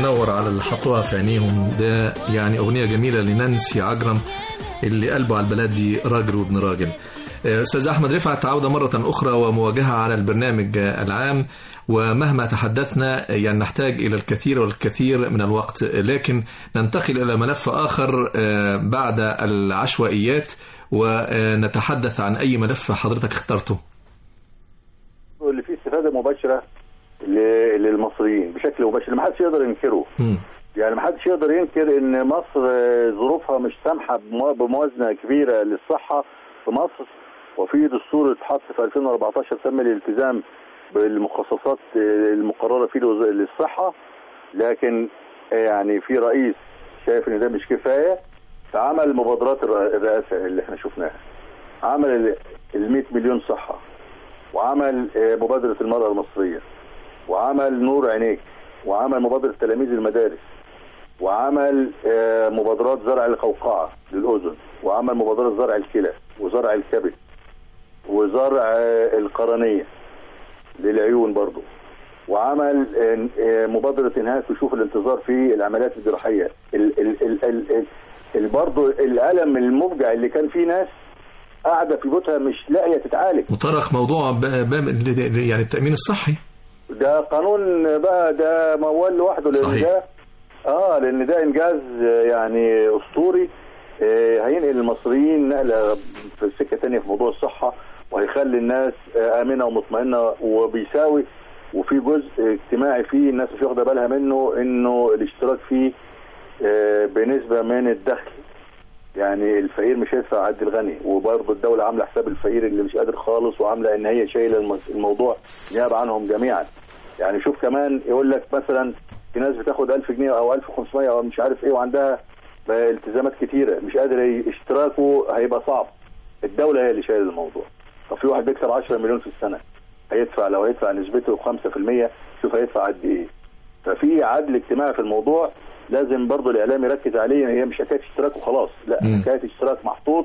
ينور على اللي حطوها في عينيهم ده يعني أغنية جميلة لنانسي عجرم اللي قلبه على البلد دي راجل وابن راجل آه، أستاذ أحمد رفعت عودة مرة أخرى ومواجهة على البرنامج آه، العام ومهما تحدثنا آه، يعني نحتاج إلى الكثير والكثير من الوقت آه، لكن ننتقل إلى ملف آخر آه، بعد العشوائيات ونتحدث عن أي ملف حضرتك اخترته اللي فيه استفاده مباشره ل- للمصريين بشكل مباشر ما حدش يقدر ينكره مم. يعني ما حدش يقدر ينكر ان مصر آه، ظروفها مش سامحه بمو- بموازنه كبيره للصحه في مصر وفي دستور اتحط في 2014 تم الالتزام بالمخصصات آه، المقرره فيه لوز- للصحه لكن آه، يعني في رئيس شايف ان ده مش كفايه فعمل مبادرات الر- الرئاسه اللي احنا شفناها عمل ال 100 مليون صحه وعمل آه، مبادره المراه المصريه وعمل نور عينيك وعمل مبادره تلاميذ المدارس وعمل آه، مبادرات زرع القوقعه للاذن وعمل مبادرات زرع الكلى وزرع الكبد وزرع آه، القرنيه للعيون برضو وعمل آه، آه، مبادره انهاء كشوف الانتظار في العمليات الجراحيه ال ال ال ال ال ال برضو الالم المفجع اللي كان فيه ناس قاعده في بيوتها مش لاقيه تتعالج وطرق موضوع ب- ب- يعني التأمين الصحي ده قانون بقى ده موال لوحده لان صحيح. ده اه لان ده انجاز آه، يعني اسطوري آه، هينقل المصريين نقله في سكه تانية في موضوع الصحه وهيخلي الناس آه، امنه ومطمئنه وبيساوي وفي جزء اجتماعي فيه الناس مش واخده بالها منه انه الاشتراك فيه آه، بنسبه من الدخل يعني الفقير مش هيدفع قد الغني وبرضه الدوله عامله حساب الفقير اللي مش قادر خالص وعامله ان هي شايله الم- الموضوع نيابه عنهم جميعا يعني شوف كمان يقول لك مثلا في ناس بتاخد 1000 جنيه او 1500 او مش عارف ايه وعندها التزامات كتيره مش قادر ي- اشتراكه هيبقى صعب الدوله هي اللي شايله الموضوع طب في واحد بيكسب 10 مليون في السنه هيدفع لو هيدفع نسبته 5% شوف هيدفع قد ايه ففي عدل اجتماعي في الموضوع لازم برضه الاعلام يركز عليه هي مش حكايه اشتراك وخلاص لا مم. حكايه اشتراك محطوط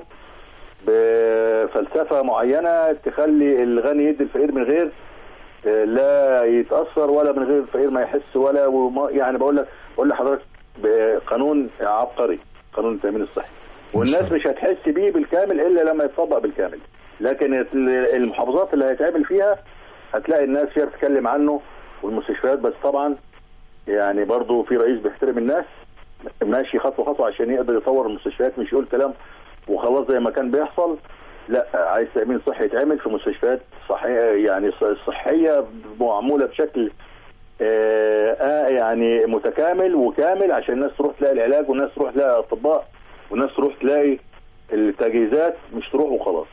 بفلسفه معينه تخلي الغني يدي الفقير من غير آه، لا يتاثر ولا من غير الفقير ما يحس ولا وما يعني بقول لك بقول لحضرتك بقانون عبقري قانون التامين الصحي والناس مش هتحس بيه بالكامل الا لما يتطبق بالكامل لكن ال- المحافظات اللي هيتعمل فيها هتلاقي الناس فيها بتتكلم عنه والمستشفيات بس طبعا يعني برضو في رئيس بيحترم الناس ماشي خطوه خطوه عشان يقدر يطور المستشفيات مش يقول كلام وخلاص زي ما كان بيحصل لا عايز تامين صحي يتعمل في مستشفيات صحيه يعني ص- صحيه معموله بشكل آه آه يعني متكامل وكامل عشان الناس تروح تلاقي العلاج والناس تروح تلاقي اطباء والناس تروح تلاقي التجهيزات مش تروح وخلاص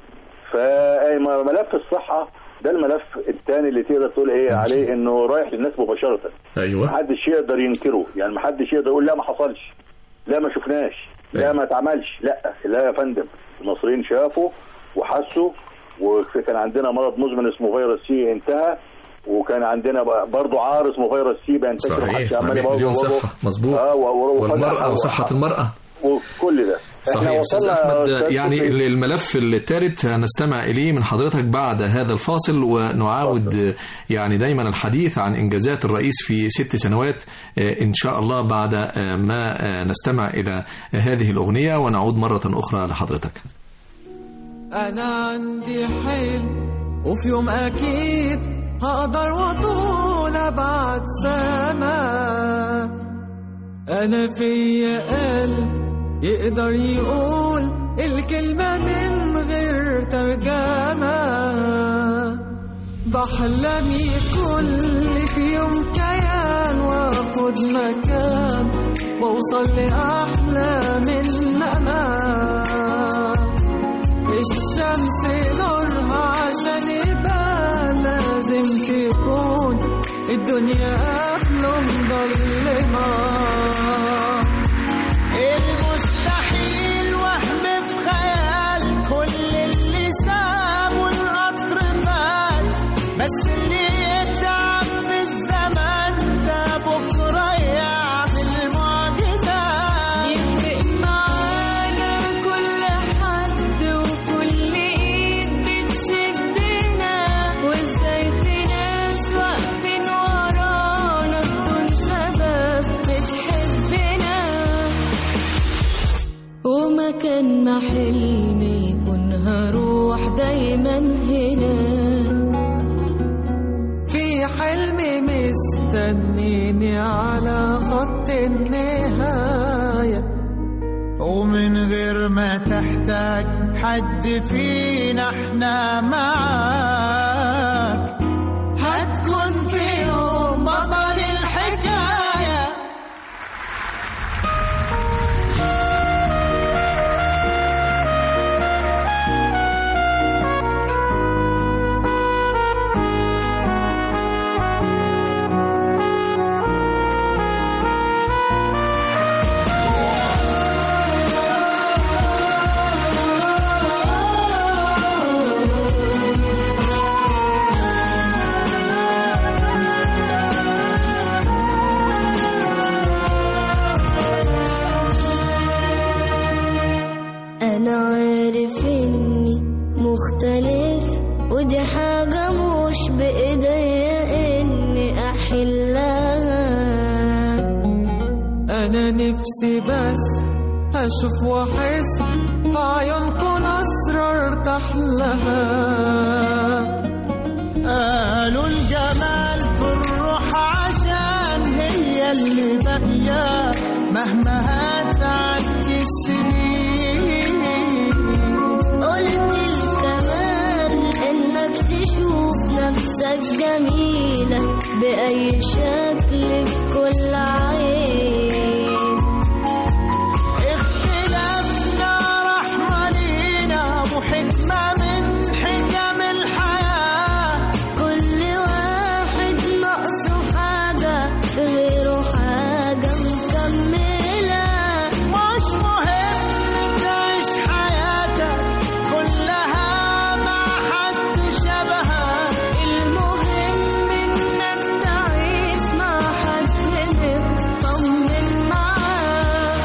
فملف الصحه ده الملف الثاني اللي تقدر تقول ايه عليه انه رايح للناس مباشره أيوة محدش يقدر ينكره يعني محدش يقدر يقول لا ما حصلش لا ما شفناش لا ما اتعملش لا لا يا فندم المصريين شافوا وحسوا وكان عندنا مرض مزمن اسمه فيروس سي انتهى وكان عندنا ب- برضه عار اسمه فيروس سي بينتشر صحيح محدش عمال صحيح يبوظ مليون وبوظ. صحة مظبوط اه و- و- والمرأة وخلع- وصحة المرأة وكل ده صحيح احنا أستاذ وصلنا أحمد أستاذ يعني كوفي. الملف الثالث هنستمع إليه من حضرتك بعد هذا الفاصل ونعاود يعني دايما الحديث عن إنجازات الرئيس في ست سنوات آه، إن شاء الله بعد آه، ما آه، نستمع إلى هذه الأغنية ونعود مرة أخرى لحضرتك انا عندي حلم وفي يوم اكيد هقدر واطول ابعد سما انا فيا قلب يقدر يقول الكلمة من غير ترجمة بحلم كل في يوم كيان واخد مكان واوصل لاحلى من امان الشمس نورها عشان يبقى لازم تكون الدنيا قبله مظلمة المستحيل وهم في خيال كل اللي سابه القطر فات بس اللي يتعب في الزمن ده بكرة يعمل معجزات يفرق معانا كل هروح دايما هناك في حلم مستنيني على خط النهاية ومن غير ما تحتاج حد فينا احنا معاك هتكون في يوم بطل الحكايه انا عارف اني مختلف ودي حاجة مش بايديا اني احلها انا نفسي بس اشوف واحس في عيونكم اسرار تحلها قالوا الجمال في الروح عشان هي اللي باقيه مهما هتعدي السنين قلت الكمال انك تشوف نفسك جميلة بأي شكل بكل عين اختلافنا رحمة لينا وحكمة من حكم الحياة كل واحد ناقصه حاجة في غيره حاجة مكملة مش مهم تعيش حياتك كلها مع حد شبهك المهم انك تعيش مع حد مطمن معاه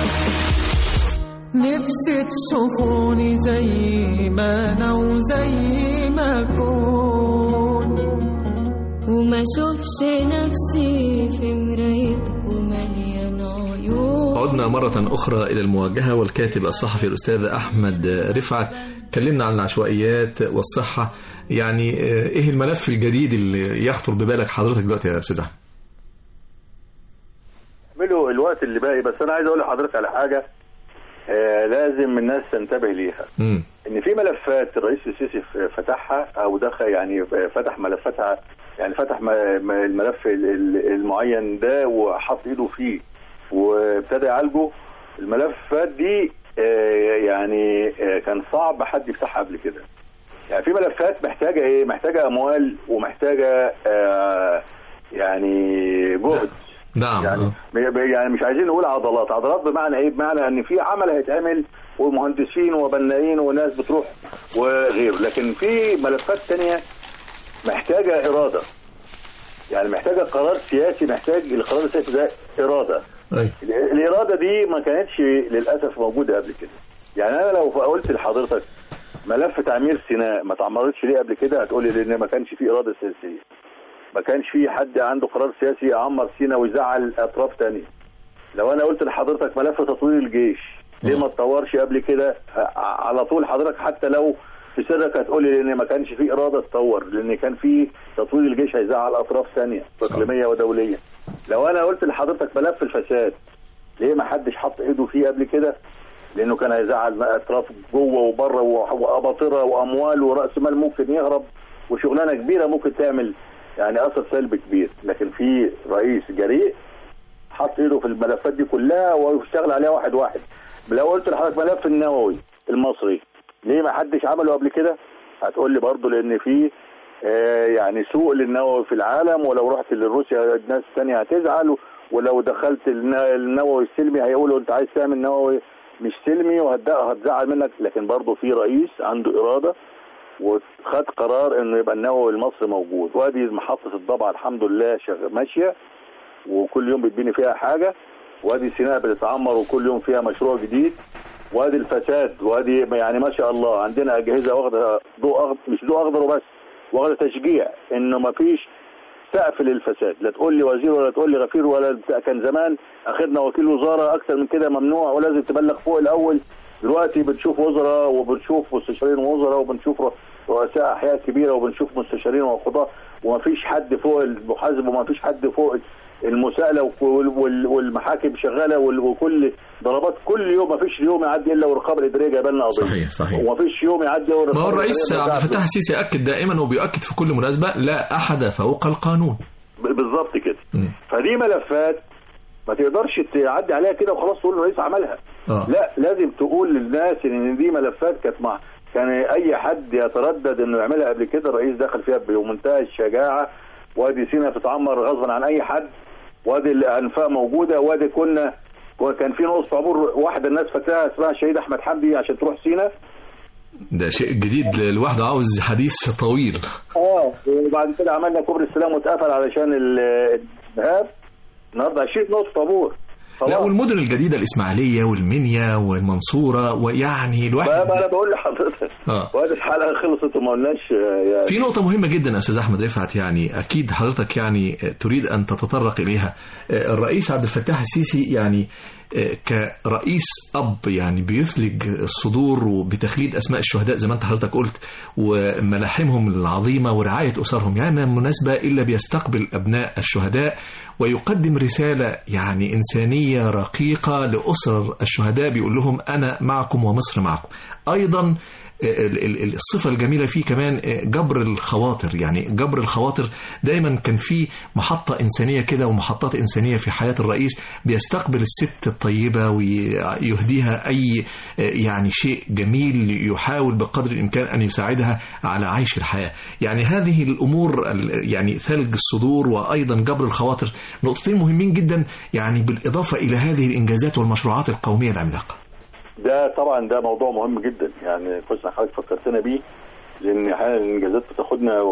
نفسي تشوفوني زي ما انا وزي ما اكون وما اشوفش نفسي في مرايتكم مليان عيون عدنا مرة أخرى إلى المواجهة والكاتب الصحفي الأستاذ أحمد رفعت كلمنا عن العشوائيات والصحة يعني آه، إيه الملف الجديد اللي يخطر ببالك حضرتك دلوقتي يا أستاذ أحمد؟ اعملوا الوقت اللي باقي بس انا عايز اقول لحضرتك على حاجه آه لازم الناس تنتبه ليها مم. ان في ملفات الرئيس السيسي ف- فتحها او دخل يعني فتح ملفاتها يعني فتح م- م- الملف ال- ال- المعين ده وحط ايده فيه وابتدى يعالجه الملفات دي آه، يعني آه، كان صعب حد يفتحها قبل كده يعني في ملفات محتاجه ايه محتاجه اموال ومحتاجه آه، يعني جهد نعم يعني آه. يعني مش عايزين نقول عضلات عضلات بمعنى ايه بمعنى ان في عمل هيتعمل ومهندسين وبنايين وناس بتروح وغيره لكن في ملفات تانية محتاجة إرادة يعني محتاجة قرار سياسي محتاج القرار السياسي ده إرادة أي. الإرادة دي ما كانتش للأسف موجودة قبل كده يعني أنا لو قلت لحضرتك ملف تعمير سيناء ما اتعمرتش ليه قبل كده هتقولي لأن ما كانش فيه إرادة سياسية ما كانش في حد عنده قرار سياسي يعمر سينا ويزعل اطراف تانية لو انا قلت لحضرتك ملف تطوير الجيش ليه ما اتطورش قبل كده ع- على طول حضرتك حتى لو في سرك هتقولي لان ما كانش في اراده تطور لان كان في تطوير الجيش هيزعل اطراف ثانيه اقليميه ودوليه لو انا قلت لحضرتك ملف الفساد ليه ما حدش حط ايده فيه قبل كده لانه كان هيزعل اطراف جوه وبره واباطره واموال وراس مال ممكن يهرب وشغلانه كبيره ممكن تعمل يعني اثر سلبي كبير لكن في رئيس جريء حط ايده في الملفات دي كلها واشتغل عليها واحد واحد لو قلت لحضرتك ملف النووي المصري ليه ما حدش عمله قبل كده هتقول لي برضه لان في آه يعني سوق للنووي في العالم ولو رحت لروسيا الناس الثانيه هتزعل ولو دخلت النا- النووي السلمي هيقولوا انت عايز تعمل نووي مش سلمي وهتزعل منك لكن برضه في رئيس عنده اراده وخد قرار انه يبقى النووي المصري موجود وادي محطه الضبعه الحمد لله شغ... ماشيه وكل يوم بتبني فيها حاجه وادي سيناء بتتعمر وكل يوم فيها مشروع جديد وادي الفساد وادي يعني ما شاء الله عندنا اجهزه واخده ضوء أخضر مش ضوء اخضر وبس واخده تشجيع انه ما فيش سقف للفساد لا تقول لي وزير ولا تقول لي غفير ولا بتاع كان زمان اخذنا وكيل وزاره اكثر من كده ممنوع ولازم تبلغ فوق الاول دلوقتي بنشوف وزراء وبنشوف مستشارين وزراء وبنشوف ر- رؤساء احياء كبيره وبنشوف مستشارين وقضاء ومفيش حد فوق المحاسب ومفيش حد فوق المساءله وال- وال- والمحاكم شغاله وال- وكل ضربات كل يوم مفيش يوم يعدي الا والرقابه الاداريه جايبه لنا قضيه صحيح صحيح ومفيش يوم يعدي والرقابه ما هو الرئيس الإدارية عبد بتاعته. الفتاح السيسي أكد دائما وبيؤكد في كل مناسبة لا أحد فوق القانون ب- بالظبط كده مم. فدي ملفات ما تقدرش تعدي عليها كده وخلاص تقول الرئيس عملها آه. لا لازم تقول للناس ان دي ملفات كانت مع كان اي حد يتردد انه يعملها قبل كده الرئيس دخل فيها بمنتهى الشجاعه وادي سينا بتتعمر غصبا عن اي حد وادي الانفاق موجوده وادي كنا وكان في نقطه عبور واحده الناس فاكراها اسمها الشهيد احمد حمدي عشان تروح سينا ده شيء جديد لوحده عاوز حديث طويل اه وبعد كده عملنا كوبري السلام واتقفل علشان ال- الذهاب النهارده 20 نقطه طابور لا خلاص والمدن الجديدة الإسماعيلية والمنيا والمنصورة ويعني الواحد بقى بقى انا بقول لحضرتك آه. وادي الحلقه خلصت وما قلناش آه، يعني في نقطة مهمة جدا يا أستاذ أحمد رفعت يعني أكيد حضرتك يعني تريد أن تتطرق إليها الرئيس عبد الفتاح السيسي يعني كرئيس أب يعني بيثلج الصدور وبتخليد أسماء الشهداء زي ما أنت حضرتك قلت وملاحمهم العظيمة ورعاية أسرهم يعني ما مناسبة إلا بيستقبل أبناء الشهداء ويقدم رسالة يعني إنسانية رقيقة لأسر الشهداء بيقول لهم أنا معكم ومصر معكم أيضا ال- ال- ال- الصفة الجميلة فيه كمان جبر الخواطر يعني جبر الخواطر دايما كان في محطة إنسانية كده ومحطات إنسانية في حياة الرئيس بيستقبل الست الطيبة ويهديها أي يعني شيء جميل يحاول بقدر الإمكان أن يساعدها على عيش الحياة يعني هذه الأمور ال- يعني ثلج الصدور وأيضا جبر الخواطر نقطتين مهمين جدا يعني بالإضافة إلى هذه الإنجازات والمشروعات القومية العملاقة ده طبعا ده موضوع مهم جدا يعني كويس إن حضرتك فكرتنا بيه لان احيانا الانجازات بتاخدنا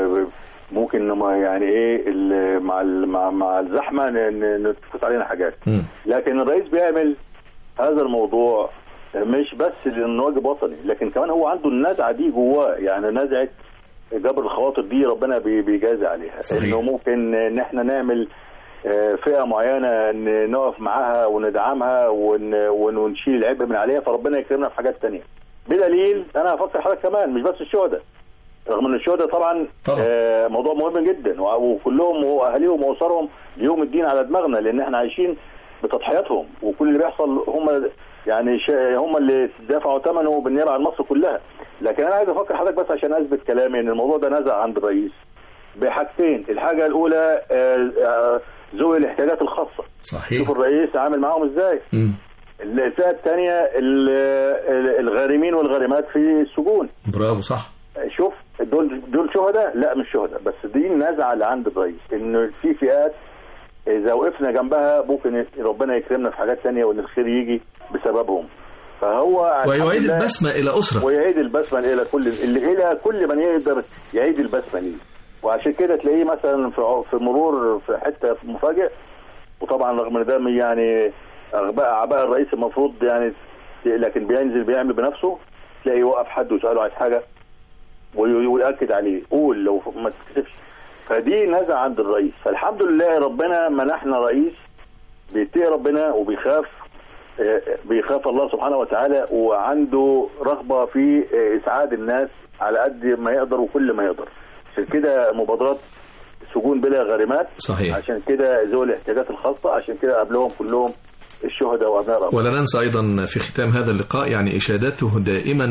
وممكن ما يعني ايه ال- مع ال- مع مع الزحمه ن- ن- نفوت علينا حاجات مم. لكن الرئيس بيعمل هذا الموضوع مش بس لانه واجب وطني لكن كمان هو عنده النزعه دي جواه يعني نزعه جبر الخواطر دي ربنا بي- بيجازي عليها صحيح. انه ممكن ان احنا نعمل آه، فئه معينه ن- نقف معاها وندعمها ون- ون- ونشيل العبء من عليها فربنا يكرمنا في حاجات تانية بدليل انا هفكر حضرتك كمان مش بس الشهداء رغم ان الشهداء طبعا, طبعا. آه، موضوع مهم جدا وع- وكلهم واهاليهم واسرهم ليهم الدين على دماغنا لان احنا عايشين بتضحياتهم وكل اللي بيحصل هم يعني شا- هم اللي دفعوا ثمنه بالنيابه عن مصر كلها لكن انا عايز افكر حضرتك بس عشان اثبت كلامي ان الموضوع ده نزع عند الرئيس بحاجتين الحاجه الاولى آه، آه، ذوي الاحتياجات الخاصه صحيح شوف الرئيس عامل معاهم ازاي مم. الفئه الثانيه ال- ال- الغارمين والغارمات في السجون برافو صح شوف دول دول شهداء لا مش شهداء بس دي النزعه اللي عند الرئيس انه في فئات اذا وقفنا جنبها ممكن ربنا يكرمنا في حاجات تانية وان الخير يجي بسببهم فهو ويعيد الحمد لله البسمة إلى أسرة ويعيد البسمه الى كل اللي الى كل من يقدر يعيد البسمه ليه وعشان كده تلاقيه مثلا في ع- في مرور في حته مفاجئ وطبعا رغم ان ده يعني اغباء اعباء الرئيس المفروض يعني لكن بينزل بيعمل بنفسه تلاقي يوقف حد ويساله عايز حاجه وي- ويأكد عليه قول لو ما تكسفش فدي نزع عند الرئيس فالحمد لله ربنا منحنا رئيس بيتقي ربنا وبيخاف آه، بيخاف الله سبحانه وتعالى وعنده رغبة في آه، إسعاد الناس على قد ما يقدر وكل ما يقدر عشان كده مبادرات سجون بلا غارمات صحيح عشان كده ذوي الاحتياجات الخاصة عشان كده قبلهم كلهم الشهداء وأبناء الأرض ولا ننسى أيضا في ختام هذا اللقاء يعني إشادته دائما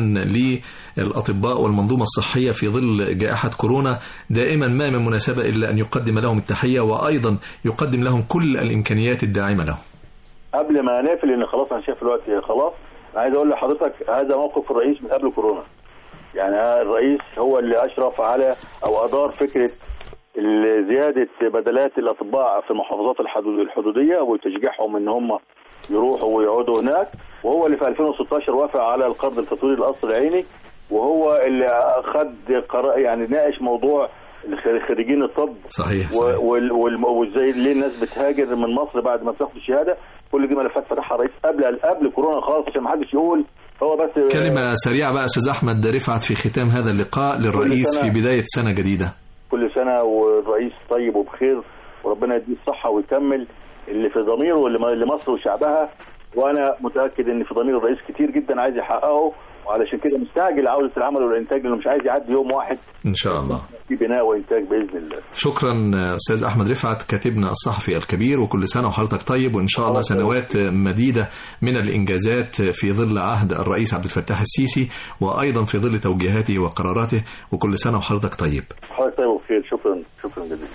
للأطباء والمنظومة الصحية في ظل جائحة كورونا دائما ما من مناسبة إلا أن يقدم لهم التحية وأيضا يقدم لهم كل الإمكانيات الداعمة لهم قبل ما نقفل لان خلاص انا شايف الوقت خلاص انا عايز اقول لحضرتك هذا موقف الرئيس من قبل كورونا يعني الرئيس هو اللي اشرف على او ادار فكره ال- زياده بدلات الاطباء في المحافظات الحدود- الحدوديه وتشجيعهم ان هم يروحوا ويقعدوا هناك وهو اللي في 2016 وافق على القرض التطويري للقصر العيني وهو اللي خد قرار يعني ناقش موضوع الخ- خريجين الطب صحيح, و- صحيح. وال- وال- وازاي ليه الناس بتهاجر من مصر بعد ما بتاخد الشهاده كل دي ملفات فتحها الرئيس قبل قبل كورونا خالص عشان ما حدش يقول هو بس كلمة سريعة بقى أستاذ أحمد رفعت في ختام هذا اللقاء للرئيس سنة. في بداية سنة جديدة كل سنه والرئيس طيب وبخير وربنا يديه الصحه ويكمل اللي في ضميره واللي لمصر وشعبها وانا متاكد ان في ضمير الرئيس كتير جدا عايز يحققه وعلشان كده مستعجل عاوزه العمل والانتاج لانه مش عايز يعدي يوم واحد ان شاء الله في بناء وانتاج باذن الله شكرا استاذ احمد رفعت كاتبنا الصحفي الكبير وكل سنه وحضرتك طيب وان شاء الله سنوات مديده من الانجازات في ظل عهد الرئيس عبد الفتاح السيسي وايضا في ظل توجيهاته وقراراته وكل سنه وحضرتك طيب حضرتك طيب وبخير شكرا شكرا جزيلا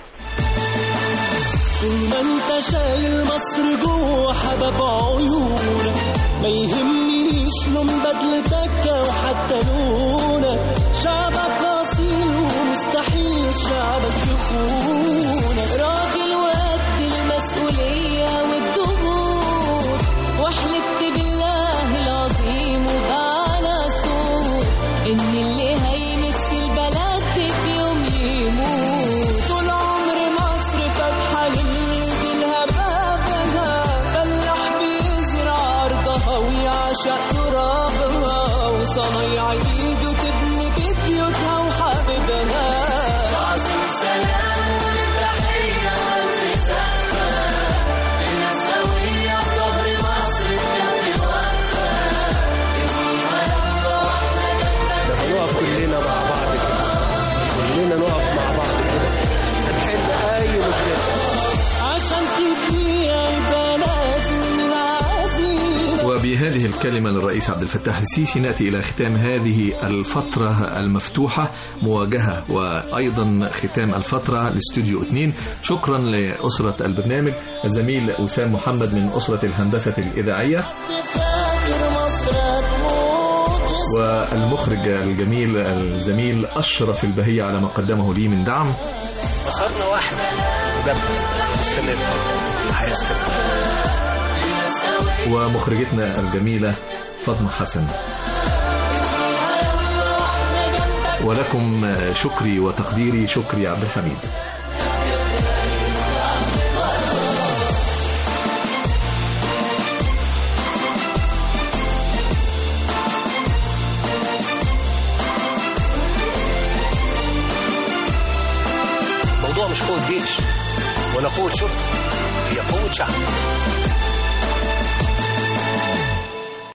طول ما انت شايل مصر جوه حباب عيونك ما يهمنيش لون بدلتك او حتى لونك شعبك اصيل ومستحيل شعبك يخونك راجل وقد المسؤولية والضغوط وحلفت بالله العظيم وبعلى صوت إن اللي هيمس البلد في يوم يموت طول عمر مصر فاتحة للي ديلها بابها فلاح بيزرع أرضها ويعشق ترابها وصنايع إيده تبني في بيوتها وحبيبها عظيم سلام والتحية ألف سقفة الناس قوية في ظهر مصر بجد واقفة ابنيها يلا واحنا جنبك نقف كلنا مع بعض كده كلنا نقف مع بعض كده هنحل اي مشكله عشان تبنيها يبقى لازم العزيز وبهذه الكلمة للرئيس عبد الفتاح السيسي نأتي إلى ختام هذه الفترة المفتوحة مواجهة وأيضا ختام الفترة لاستوديو 2 شكرا لأسرة البرنامج الزميل أسام محمد من أسرة الهندسة الإذاعية فاكر مصر هتموت والمخرج الجميل الزميل أشرف البهية على ما قدمه لي من دعم مصرنا واحد مجمع مستمر هيستمر ومخرجتنا الجميلة فاطمة حسن ولكم شكري وتقديري شكري عبد الحميد الموضوع مش قوة جيش ولا قوة شرطة هي قوة شعب